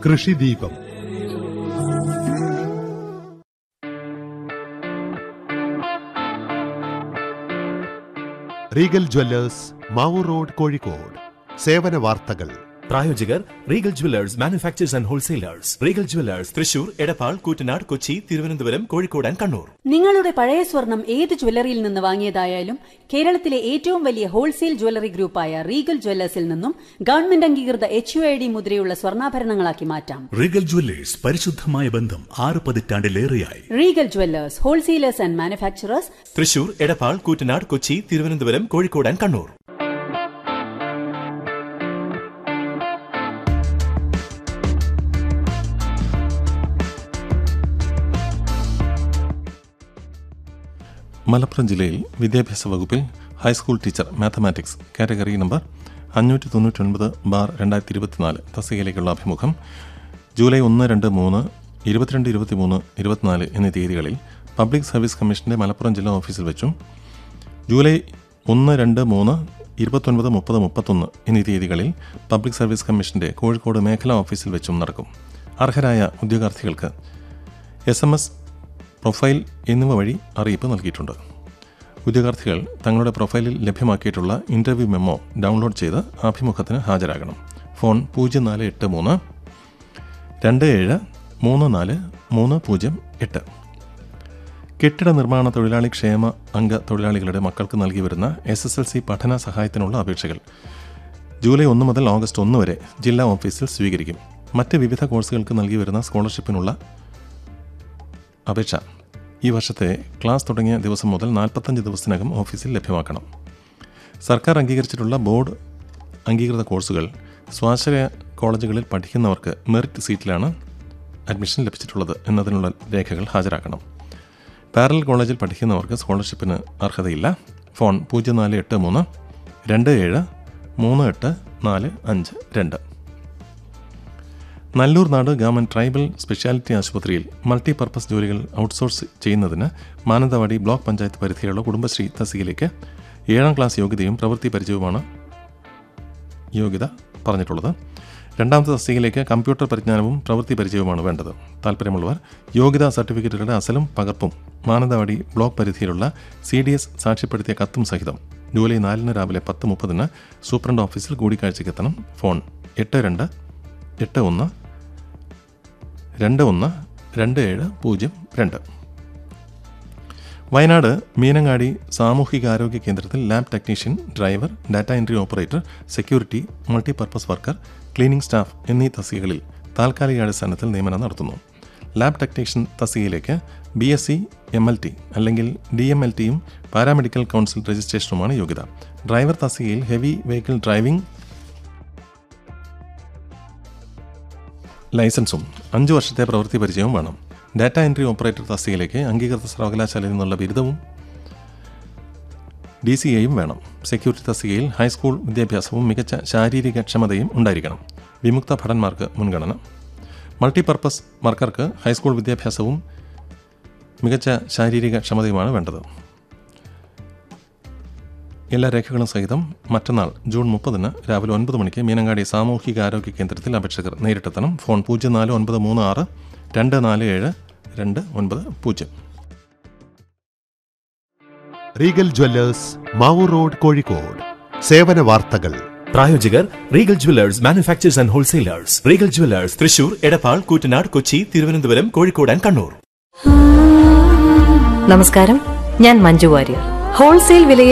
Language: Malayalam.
കൃഷിദീപം Regal Jewellers Mavoor road Kozhikode സേവന വാർത്തകൾ പ്രായോജകർ Regal Jewellers manufacturers and wholesalers Regal Jewellers Thrissur Edappal Koottanad Kochi Thiruvananthapuram Kozhikode and Kannur നിങ്ങളുടെ പഴയ സ്വർണം ഏത് ജ്വല്ലറിയിൽ നിന്ന് വാങ്ങിയതായാലും കേരളത്തിലെ ഏറ്റവും വലിയ ഹോൾസെയിൽ ജ്വല്ലറി ഗ്രൂപ്പായ റീഗൽ ജ്വല്ലേഴ്സിൽ നിന്നും ഗവൺമെന്റ് അംഗീകൃത എച്ച് യു ഐ ഡി മുദ്രയുള്ള സ്വർണ്ണാഭരണങ്ങളാക്കി മാറ്റാം റീഗൽ ജ്വല്ലേഴ്സ് പരിശുദ്ധമായ ബന്ധം ആറ് പതിറ്റാണ്ടിലേറെയായി Regal Jewellers wholesalers and manufacturers Thrissur Edappal Koottanad Kochi Thiruvananthapuram Kozhikode and Kannur Malappuram ജില്ലയിൽ വിദ്യാഭ്യാസ വകുപ്പിൽ high school teacher mathematics category number അഞ്ഞൂറ്റി തൊണ്ണൂറ്റൊൻപത് ബാർ രണ്ടായിരത്തി ഇരുപത്തിനാല് തസ്തികയിലേക്കുള്ള അഭിമുഖം ജൂലൈ ഒന്ന് രണ്ട് മൂന്ന് ഇരുപത്തിരണ്ട് ഇരുപത്തിമൂന്ന് ഇരുപത്തിനാല് എന്നീ തീയതികളിൽ പബ്ലിക് സർവീസ് കമ്മീഷന്റെ മലപ്പുറം ജില്ലാ ഓഫീസിൽ വെച്ചും ജൂലൈ ഒന്ന് രണ്ട് മൂന്ന് ഇരുപത്തൊൻപത് മുപ്പത് മുപ്പത്തൊന്ന് എന്നീ തീയതികളിൽ പബ്ലിക് സർവീസ് കമ്മീഷന്റെ കോഴിക്കോട് മേഖലാ ഓഫീസിൽ വെച്ചും നടക്കും അർഹരായ ഉദ്യോഗാർത്ഥികൾക്ക് എസ് എം എസ് പ്രൊഫൈൽ എന്നിവ വഴി അറിയിപ്പ് നൽകിയിട്ടുണ്ട് ഉദ്യോഗാർത്ഥികൾ തങ്ങളുടെ പ്രൊഫൈലിൽ ലഭ്യമാക്കിയിട്ടുള്ള ഇന്റർവ്യൂ മെമ്മോ ഡൗൺലോഡ് ചെയ്ത് അഭിമുഖത്തിന് ഹാജരാകണം ഫോൺ പൂജ്യം നാല് എട്ട് മൂന്ന് രണ്ട് ഏഴ് മൂന്ന് നാല് മൂന്ന് പൂജ്യം എട്ട് കെട്ടിട നിർമ്മാണ തൊഴിലാളി ക്ഷേമ അംഗ തൊഴിലാളികളുടെ മക്കൾക്ക് നൽകി വരുന്ന എസ് എസ് എൽ സി പഠന സഹായത്തിനുള്ള അപേക്ഷകൾ ജൂലൈ ഒന്ന് മുതൽ ഓഗസ്റ്റ് ഒന്ന് വരെ ജില്ലാ ഓഫീസിൽ സ്വീകരിക്കും മറ്റ് വിവിധ കോഴ്സുകൾക്ക് നൽകി വരുന്ന സ്കോളർഷിപ്പിനുള്ള അപേക്ഷ ഈ വർഷത്തെ ക്ലാസ് തുടങ്ങിയ ദിവസം മുതൽ നാൽപ്പത്തഞ്ച് ദിവസത്തിനകം ഓഫീസിൽ ലഭ്യമാക്കണം സർക്കാർ അംഗീകരിച്ചിട്ടുള്ള ബോർഡ് അംഗീകൃത കോഴ്സുകൾ സ്വാശ്രയ കോളേജുകളിൽ പഠിക്കുന്നവർക്ക് മെറിറ്റ് സീറ്റിലാണ് അഡ്മിഷൻ ലഭിച്ചിട്ടുള്ളത് എന്നതിനുള്ള രേഖകൾ ഹാജരാക്കണം പാരലൽ കോളേജിൽ പഠിക്കുന്നവർക്ക് സ്കോളർഷിപ്പിന് അർഹതയില്ല ഫോൺ പൂജ്യം നാല് എട്ട് മൂന്ന് രണ്ട് ഏഴ് മൂന്ന് എട്ട് നാല് അഞ്ച് രണ്ട് Nallur Nad government tribal speciality ആശുപത്രിയിൽ മൾട്ടിപർപ്പസ് ജോലികൾ ഔട്ട്സോഴ്സ് ചെയ്യുന്നതിന് മാനന്തവാടി ബ്ലോക്ക് പഞ്ചായത്ത് പരിധിയിലുള്ള കുടുംബശ്രീ തസ്തികയിലേക്ക് ഏഴാം ക്ലാസ് യോഗ്യതയും പ്രവൃത്തി പരിചയവുമാണ് യോഗ്യത പറഞ്ഞിട്ടുള്ളത് രണ്ടാമത്തെ തസ്തികയിലേക്ക് കമ്പ്യൂട്ടർ പരിജ്ഞാനവും പ്രവൃത്തി പരിചയവുമാണ് വേണ്ടത് താല്പര്യമുള്ളവർ യോഗ്യതാ സർട്ടിഫിക്കറ്റുകളുടെ അസലും പകർപ്പും മാനന്തവാടി ബ്ലോക്ക് പരിധിയിലുള്ള സി ഡി എസ് സാക്ഷ്യപ്പെടുത്തിയ കത്തും സഹിതം ജൂലൈ നാലിന് രാവിലെ പത്ത് മുപ്പതിന് സൂപ്രണ്ട് ഓഫീസിൽ കൂടിക്കാഴ്ചയ്ക്ക് എത്തണം ഫോൺ എട്ട് രണ്ട് എട്ട് ഒന്ന് രണ്ട് ഒന്ന് രണ്ട് ഏഴ് പൂജ്യം രണ്ട് വയനാട് മീനങ്ങാടി സാമൂഹികാരോഗ്യ കേന്ദ്രത്തിൽ lab technician driver data entry operator security multipurpose worker cleaning staff എന്നീ തസ്തികകളിൽ താൽക്കാലികാടിസ്ഥാനത്തിൽ നിയമനം നടത്തുന്നു ലാബ് ടെക്നീഷ്യൻ തസ്തികയിലേക്ക് B S C M L T അല്ലെങ്കിൽ ഡി എം എൽ ടിയും പാരാമെഡിക്കൽ കൗൺസിൽ രജിസ്ട്രേഷനുമാണ് യോഗ്യത ഡ്രൈവർ തസ്തികയിൽ ഹെവി വെഹിക്കിൾ ഡ്രൈവിംഗ് ലൈസൻസും അഞ്ച് വർഷത്തെ പ്രവൃത്തി പരിചയവും വേണം ഡാറ്റ എൻട്രി ഓപ്പറേറ്റർ തസ്തികയിലേക്ക് അംഗീകൃത സർവകലാശാലയിൽ നിന്നുള്ള ബിരുദവും ഡി സി എയും വേണം സെക്യൂരിറ്റി തസ്തികയിൽ ഹൈസ്കൂൾ വിദ്യാഭ്യാസവും മികച്ച ശാരീരിക ക്ഷമതയും ഉണ്ടായിരിക്കണം വിമുക്ത ഭടന്മാർക്ക് മുൻഗണന മൾട്ടിപർപ്പസ് വർക്കർക്ക് ഹൈസ്കൂൾ വിദ്യാഭ്യാസവും മികച്ച ശാരീരിക ക്ഷമതയുമാണ് വേണ്ടത് എല്ലാ രേഖകളും സഹിതം മറ്റന്നാൾ ജൂൺ മുപ്പതിന് രാവിലെ ഒൻപത് മണിക്ക് മീനങ്ങാടി സാമൂഹിക ആരോഗ്യ കേന്ദ്രത്തിൽ അപേക്ഷകർ നേരിട്ടെത്തണം ഫോൺ പൂജ്യം നാല് ഒൻപത് മൂന്ന് ആറ് രണ്ട് നാല് ഏഴ് രണ്ട് ഒൻപത് പൂജ്യം Regal Jewellers Mavoor road Kozhikode സേവന വാർത്തകൾ പ്രായോജകർ Regal Jewellers manufacturers and wholesalers Regal Jewellers Thrissur Edappal Koottanad Kochi Thiruvananthapuram Kozhikode and Kannur നമസ്കാരം ഞാൻ മഞ്ജു വാര്യർ ഹോൾസെയിൽ വിലയിൽ